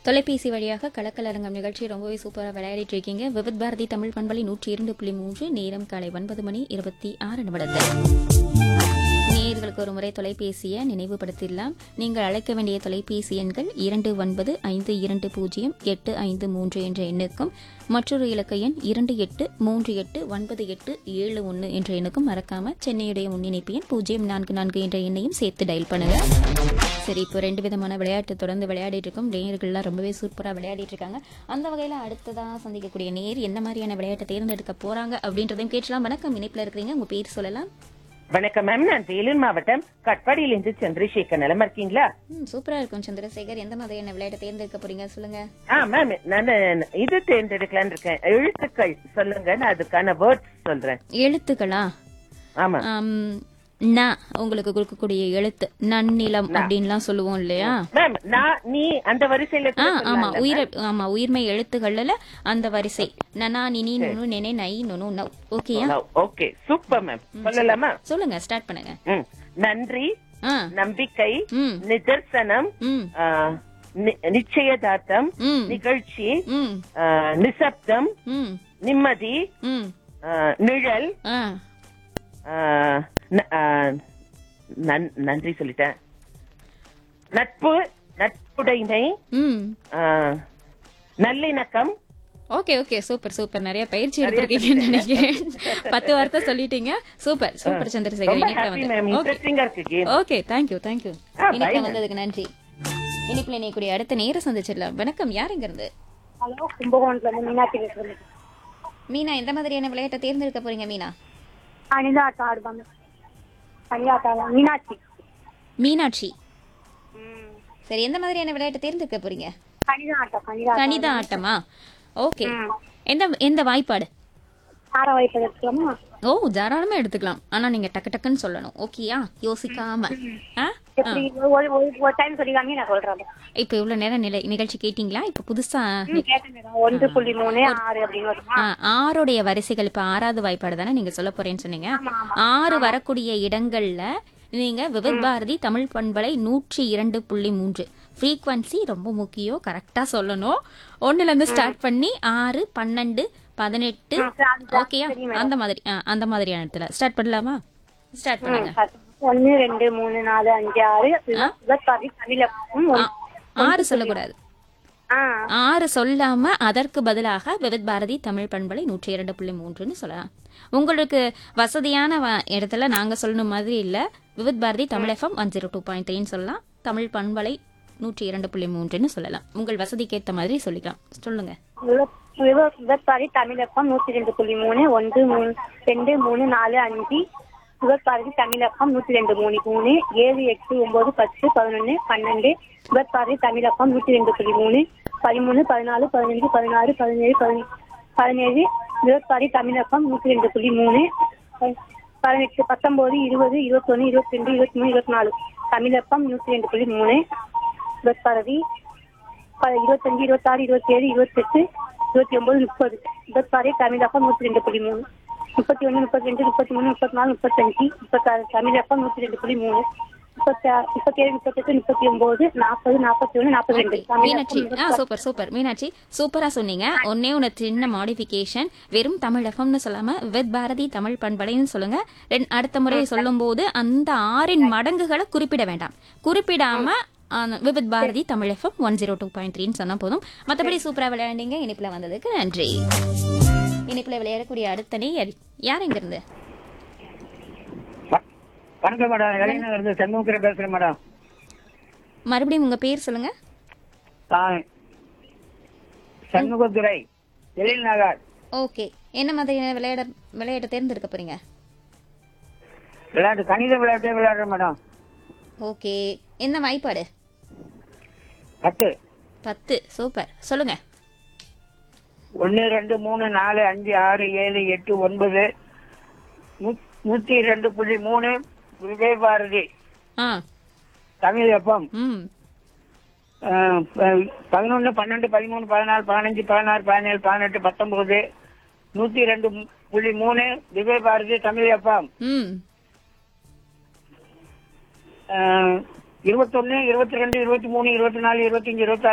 தொலைபேசி வழியாக கலக்கலரங்கம் நிகழ்ச்சி ரொம்பவே சூப்பராக விளையாடிட்டு இருக்கீங்க விவித் பாரதி தமிழ் பண்பலை நூற்றி இரண்டு புள்ளி மூன்று நேரம் காலை ஒன்பது மணி இருபத்தி ஆறு நிமிடத்தில் நேயர்களுக்கு ஒரு முறை தொலைபேசியை நினைவுபடுத்திடலாம் நீங்கள் அழைக்க வேண்டிய தொலைபேசி எண்கள் இரண்டு ஒன்பது ஐந்து இரண்டு பூஜ்ஜியம் எட்டு ஐந்து மூன்று என்ற எண்ணுக்கும் மற்றொரு இலக்க எண் இரண்டு எட்டு மூன்று எட்டு ஒன்பது எட்டு ஏழு ஒன்று என்ற எண்ணுக்கும் மறக்காம சென்னையுடைய முன்னிணைப்பு எண் பூஜ்ஜியம் நான்கு நான்கு என்ற எண்ணையும் சேர்த்து டயல் பண்ணுங்க சரி இப்போ ரெண்டு விதமான விளையாட்டு தொடர்ந்து விளையாடிட்டு இருக்கோம் நேயர்கள்லாம் ரொம்பவே சூப்பராக விளையாடிட்டு இருக்காங்க அந்த வகையில் அடுத்ததாக சந்திக்கக்கூடிய நேர் என்ன மாதிரியான விளையாட்டை தேர்ந்தெடுக்க போறாங்க அப்படின்றதையும் கேட்கலாம் வணக்கம் இணைப்பில் இருக்கிறீங்க உங்க பேர் சொல்லலாம் வணக்கம் மேம் நான் வேலூர் மாவட்டம் கட்பாடியிலிருந்து சந்திரசேகர் நிலமா இருக்கீங்களா ம் சூப்பரா இருக்கும் சந்திரசேகர் எந்த மாதிரியான விளையாட்டை தேர்ந்தெடுக்க போறீங்க சொல்லுங்க ஆ மேம் நான் இது தேர்ந்தெடுக்கலாம்னு இருக்கேன் எழுத்துக்கள் சொல்லுங்க நான் அதுக்கான வேர்ட்ஸ் சொல்றேன் எழுத்துக்களா ஆமா ஆம், ந உங்களுக்கு கொடுக்கக்கூடிய எழுத்து நன்னிலம் அப்படின்லாம் சொல்லுவோம் இல்லையா மேம் நான் நீ அந்த வரிசையில ஆ கூட ஆமா சொல்லலாம்ல? உயிர் ஆமா உயிர்மை எழுத்துக்கள்ல அந்த வரிசை நனா நினி நுனு நெனே நை நுனு நவ் ஓகேயா No, ஓகே சூப்பர் மேம் சொல்லலாமா சொல்லுங்க ஸ்டார்ட் பண்ணுங்க ம். நன்றி ஆ நம்பிக்கை ம் நிதர்சனம் ம் ஆ, நி- நிச்சயதார்த்தம் ம் நிகழ்ச்சி ம் ஆ, நிசப்தம் ம் நிம்மதி ம் ஆ, நிழல் ஆ ஆ, ந- ஆ, நன்- நன்றி சொல்லிட்டேன் நட்பு நட்புடைமை ம் ஆ, நல்லிணக்கம் ஓகே ஓகே சூப்பர் சூப்பர் நிறைய பயிற்சி எடுத்திருக்கீங்கன்னு நினைக்கிறேன் பத்து வார்த்தை சொல்லிட்டீங்க சூப்பர் சூப்பர் சந்திரசேகர் ரொம்ப இனிப்புல ஹாப்பி வந்து மேம் ஓகே இன்ட்ரெஸ்டிங்கா இருக்கு game okay thank you thank you ah, bye, இனிப்புல ma'am. வந்ததுக்கு நன்றி இனிப்புல இணையக்கூடிய அடுத்த நேரம் சந்திச்சிடலாம் வணக்கம் யார் இங்க இருந்து ஹலோ கும்பகோணத்துல இருந்து மீனாட்சி பேசுறேன் மீனா எந்த மாதிரியான விளையாட்டை தேர்ந்தெடுக்க போறீங்க மீனா அனிதா ஆட்டம் ஆடுவாங்க அனிதா ஆட்டம் மீனாட்சி மீனாட்சி சரி எந்த மாதிரியான விளையாட்டை தேர்ந்தெடுக்க போறீங்க கணித ஆட்டம் கணித ஆட்டம் கணித ஆட்டமா ஓகே ம். எந்த எந்த வாய்ப்பாடு ஆற வயசு எடுத்துக்கலாமா ஓ தாராளமா எடுத்துக்கலாம் ஆனா நீங்க டக்கு டக்குன்னு சொல்லணும் ஓகேயா யோசிக்காம ஆ எப்படி ஒரு ஒரு ஒரு டைம் சொல்லிக்காங்க நான் சொல்றேன் இப்ப இவ்வளவு நேரம் நிலை நிகழ்ச்சி கேட்டீங்களா இப்ப புதுசா ம், கேட்டேன் மேடம். ஒன்று புள்ளி மூணு ஆறு அப்படின்னு வருமா ஆ, ஆறுடைய வரிசைகள் இப்ப ஆறாவது வாய்ப்பாடு தானே நீங்க சொல்ல போறேன்னு சொன்னீங்க ஆறு வரக்கூடிய இடங்கள்ல நீங்க விவித் பாரதி தமிழ் பண்பலை நூற்றி இரண்டு புள்ளி மூன்று ஃப்ரீக்வன்சி ரொம்ப முக்கியம் கரெக்டா சொல்லணும் ஒண்ணுல இருந்து ஸ்டார்ட் பண்ணி ஆறு பன்னெண்டு பதினெட்டு ஓகேயா அந்த மாதிரி ஆ, அந்த மாதிரியான இடத்துல ஸ்டார்ட் பண்ணலாமா ஸ்டார்ட் பண்ணுங்க ஒன்னு ரெண்டு மூணு நாலு அஞ்சு ஆறு விபத்தாதி தமிழ ம், ஒன்று. ஆறு சொல்லக்கூடாது ஆ ஆறு சொல்லாம அதற்கு பதிலாக விவித் பாரதி தமிழ் பண்பலை நூற்றி இரண்டு புள்ளி மூன்றுன்னு சொல்லலாம் உங்களுக்கு வசதியான வ- இடத்துல நாங்க சொல்லணும் மாதிரி இல்ல Vividh Bharati Tamil FM one zero two point த்ரீன்னு சொல்லலாம் தமிழ் பண்பலை நூற்றி இரண்டு புள்ளி மூன்றுன்னு சொல்லலாம் உங்கள் வசதிக்கு ஏத்த மாதிரி சொல்லிக்கலாம் சொல்லுங்க விபத்தாதி தமிழப்பம் நூத்தி ரெண்டு புள்ளி மூணு ஒன்று மூணு ரெண்டு மூணு நாலு அஞ்சு விபத்தாதி தமிழப்பம் நூத்தி ரெண்டு மூணு மூணு ஏழு எட்டு ஒன்பது பத்து பதினொன்னு பன்னெண்டு விபத்தாதி தமிழப்பம் நூத்தி ரெண்டு புள்ளி மூணு பதிமூணு பதினாலு பதினஞ்சு பதினாறு பதினேழு பதினேழு பதினேழு விபத்தாதி தமிழப்பம் நூத்தி ரெண்டு புள்ளி மூணு பதினெட்டு பத்தொன்பது இருபது இருபத்தொன்னு இருபத்தி ரெண்டு இருபத்தி மூணு இருபத்தி நாலு தமிழப்பம் நூத்தி ரெண்டு புள்ளி மூணு விபத்தாதி ப- இருபத்தஞ்சு இருபத்தாறு இருபத்தேழு இருபத்தெட்டு இருபத்தி ஒன்பது முப்பது இருபத்தாறு தமிழப்பம் நூத்தி ரெண்டு புள்ளி மூணு முப்பத்தி ஒண்ணு முப்பத்தி ரெண்டு முப்பத்தி மூணு முப்பத்தி நாலு முப்பத்தஞ்சு முப்பத்தாறு தமிழப்பம் நூத்தி ரெண்டு புள்ளி மூணு முப்பத்தி முப்பத்தேழு முப்பத்தெட்டு முப்பத்தி ஒன்பது நாற்பது நாற்பத்தி ஒண்ணு நாற்பத்தி ரெண்டு மீனாட்சி ஆ சூப்பர் சூப்பர் மீனாட்சி சூப்பரா சொன்னீங்க ஒன்னே ஒன்று சின்ன மாடிஃபிகேஷன் வெறும் தமிழ் எஃப்எம்னு சொல்லாம வித் பாரதி தமிழ் பண்பலைன்னு சொல்லுங்க ரெண்- அடுத்த முறை சொல்லும்போது அந்த ஆறின் மடங்குகளை குறிப்பிட வேண்டாம் குறிப்பிடாம ஆ, Vividh Bharati Tamil FM one zero two point த்ரீன்னு சொன்னா போதும் மற்றபடி சூப்பரா விளையாண்டீங்க இனிப்புல வந்ததுக்கு நன்றி இனிப்புல விளையாடக்கூடிய அடுத்த நேயர் யார் இங்க இருந்து வணக்கம் மேடம் இளைஞர் இருந்து செண்முகத்தில் பேசுறேன் மேடம் மறுபடியும் உங்க பேர் சொல்லுங்க நான் சண்முகத்துறை எழில் நகர் ஓகே என்ன மாதிரியான விளையாட விளையாட்டை தேர்ந்தெடுக்க போறீங்க விளையாட்டு கணித விளையாட்டே விளையாடுறேன் மேடம் ஓகே என்ன வாய்ப்பாடு பத்து பத்து சூப்பர் சொல்லுங்க ஒன்னு ரெண்டு மூணு நாலு அஞ்சு ஆறு ஏழு எட்டு ஒன்பது நூ- நூத்தி ரெண்டு புள்ளி மூணு விஜய் பாரதி ஆ தமிழ் எப்பம் ம் பதினொன்னு பன்னெண்டு பதிமூணு பதினாலு பதினஞ்சு பதினாறு பதினேழு பதினெட்டு பத்தொன்பது நூத்தி ரெண்டு புள்ளி மூணு விஜய் பாரதி தமிழ் எப்பம் ம் இருபத்தொன்னு இருபத்தி ரெண்டு இருபத்தி மூணு இருபத்தி நாலு இருபத்தஞ்சு இருபத்தாறு